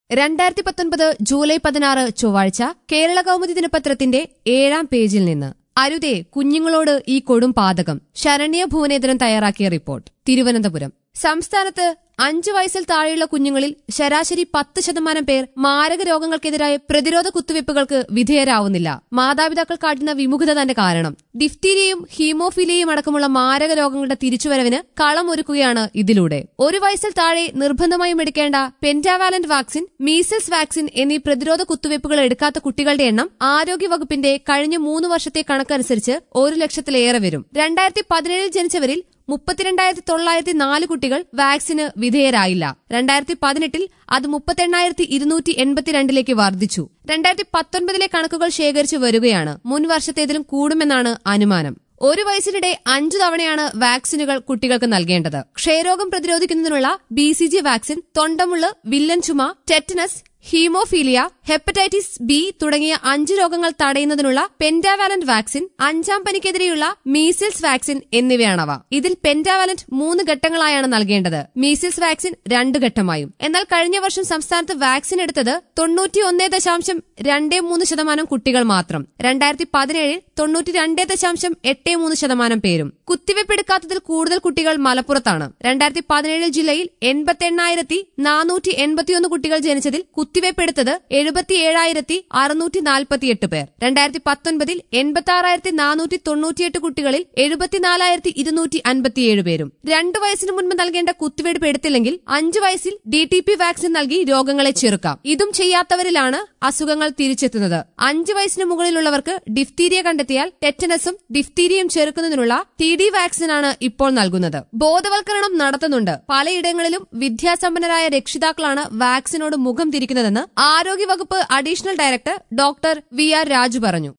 രണ്ടായിരത്തി പത്തൊൻപത് ജൂലൈ പതിനാറ് ചൊവ്വാഴ്ച കേരള കൗമുദി ദിനപത്രത്തിന്റെ ഏഴാം പേജിൽ നിന്ന് അരുതേ കുഞ്ഞുങ്ങളോട് ഈ കൊടും പാതകം ശരണ്യ ഭുവനേന്ദ്രൻ തയ്യാറാക്കിയ റിപ്പോർട്ട് തിരുവനന്തപുരം സംസ്ഥാനത്ത് അഞ്ചു വയസ്സിൽ താഴെയുള്ള കുഞ്ഞുങ്ങളിൽ ശരാശരി പത്ത് ശതമാനം പേർ മാരക രോഗങ്ങൾക്കെതിരായ പ്രതിരോധ കുത്തിവയ്പ്പുകൾക്ക് വിധേയരാവുന്നില്ല മാതാപിതാക്കൾ കാട്ടുന്ന വിമുഖത തന്നെ കാരണം ഡിഫ്തീരിയയും ഹീമോഫീലിയയും അടക്കമുള്ള മാരക രോഗങ്ങളുടെ തിരിച്ചുവരവിന് കളമൊരുക്കുകയാണ് ഇതിലൂടെ ഒരു വയസ്സിൽ താഴെ നിർബന്ധമായും എടുക്കേണ്ട പെന്റാവാലന്റ് വാക്സിൻ മീസിൽസ് വാക്സിൻ എന്നീ പ്രതിരോധ കുത്തിവയ്പ്പുകൾ എടുക്കാത്ത കുട്ടികളുടെ എണ്ണം ആരോഗ്യവകുപ്പിന്റെ കഴിഞ്ഞ മൂന്ന് വർഷത്തെ കണക്കനുസരിച്ച് ഒരു ലക്ഷത്തിലേറെ വരും രണ്ടായിരത്തി പതിനേഴിൽ ജനിച്ചവരിൽ മുപ്പത്തിരണ്ടായിരത്തി തൊള്ളായിരത്തി നാല് കുട്ടികൾ വാക്സിന് വിധേയരായില്ല രണ്ടായിരത്തി പതിനെട്ടിൽ അത് മുപ്പത്തെണ്ണായിരത്തി ഇരുന്നൂറ്റി എൺപത്തിരണ്ടിലേക്ക് വർദ്ധിച്ചു രണ്ടായിരത്തി പത്തൊൻപതിലെ കണക്കുകൾ ശേഖരിച്ചു വരികയാണ് മുൻ വർഷത്തേതിലും കൂടുമെന്നാണ് അനുമാനം ഒരു വയസ്സിനിടെ അഞ്ചു തവണയാണ് വാക്സിനുകൾ കുട്ടികൾക്ക് നൽകേണ്ടത് ക്ഷയരോഗം പ്രതിരോധിക്കുന്നതിനുള്ള ബി സി ജി വാക്സിൻ തൊണ്ടമുള്ള് വില്ലൻ ചുമ ടെറ്റനസ് ഹീമോഫീലിയ ഹെപ്പറ്റൈറ്റിസ് ബി തുടങ്ങിയ അഞ്ച് രോഗങ്ങൾ തടയുന്നതിനുള്ള പെന്റാവാലന്റ് വാക്സിൻ അഞ്ചാം പനിക്കെതിരെയുള്ള മീസിൽസ് വാക്സിൻ എന്നിവയാണവ ഇതിൽ പെന്റാവാലന്റ് മൂന്ന് ഘട്ടങ്ങളായാണ് നൽകേണ്ടത് മീസിൽസ് വാക്സിൻ രണ്ട് ഘട്ടമായും എന്നാൽ കഴിഞ്ഞ വർഷം സംസ്ഥാനത്ത് വാക്സിൻ എടുത്തത് തൊണ്ണൂറ്റി ഒന്നേ ദശാംശം രണ്ടേ മൂന്ന് ശതമാനം കുട്ടികൾ മാത്രം രണ്ടായിരത്തി പതിനേഴിൽ തൊണ്ണൂറ്റി രണ്ടേ ദശാംശം എട്ടേ മൂന്ന് ശതമാനം പേരും കുത്തിവയ്പ് എടുക്കാത്തതിൽ കൂടുതൽ കുട്ടികൾ മലപ്പുറത്താണ് രണ്ടായിരത്തി പതിനേഴ് ജില്ലയിൽ എൺപത്തി എണ്ണായിരത്തി നാനൂറ്റി എൺപത്തിയൊന്ന് കുട്ടികൾ ജനിച്ചതിൽ കുത്തിവയ്പ് എടുത്തത് എഴുപത്തി ഏഴായിരത്തി അറുന്നൂറ്റി നാൽപ്പത്തിയെട്ട് പേർ രണ്ടായിരത്തി പത്തൊൻപതിൽ എൺപത്തി ആറായിരത്തി നാനൂറ്റി തൊണ്ണൂറ്റിയെട്ട് കുട്ടികളിൽ എഴുപത്തിനാലായിരത്തി ഇരുന്നൂറ്റി അൻപത്തിയേഴ് പേരും രണ്ടു വയസ്സിന് മുൻപ് നൽകേണ്ട കുത്തിവയ്പ് എടുത്തില്ലെങ്കിൽ അഞ്ചു വയസ്സിൽ ഡി ടി പി വാക്സിൻ നൽകി രോഗങ്ങളെ ചെറുക്കാം ഇതും ചെയ്യാത്തവരിലാണ് അസുഖങ്ങൾ തിരിച്ചെത്തുന്നത് അഞ്ചു വയസ്സിന് മുകളിലുള്ളവർക്ക് ഡിഫ്തീരിയ കണ്ടെത്തിയാൽ ടെറ്റനസും ഡിഫ്തീരിയയും ചെറുക്കുന്നതിനുള്ള ടി ഡി വാക്സിനാണ് ഇപ്പോൾ നൽകുന്നത് ബോധവൽക്കരണം നടത്തുന്നുണ്ട് പലയിടങ്ങളിലും വിദ്യാസമ്പന്നരായ രക്ഷിതാക്കളാണ് വാക്സിനോട് മുഖം തിരിക്കുന്നതെന്ന് ആരോഗ്യവകുപ്പ് additional director doctor V R Raju പറഞ്ഞു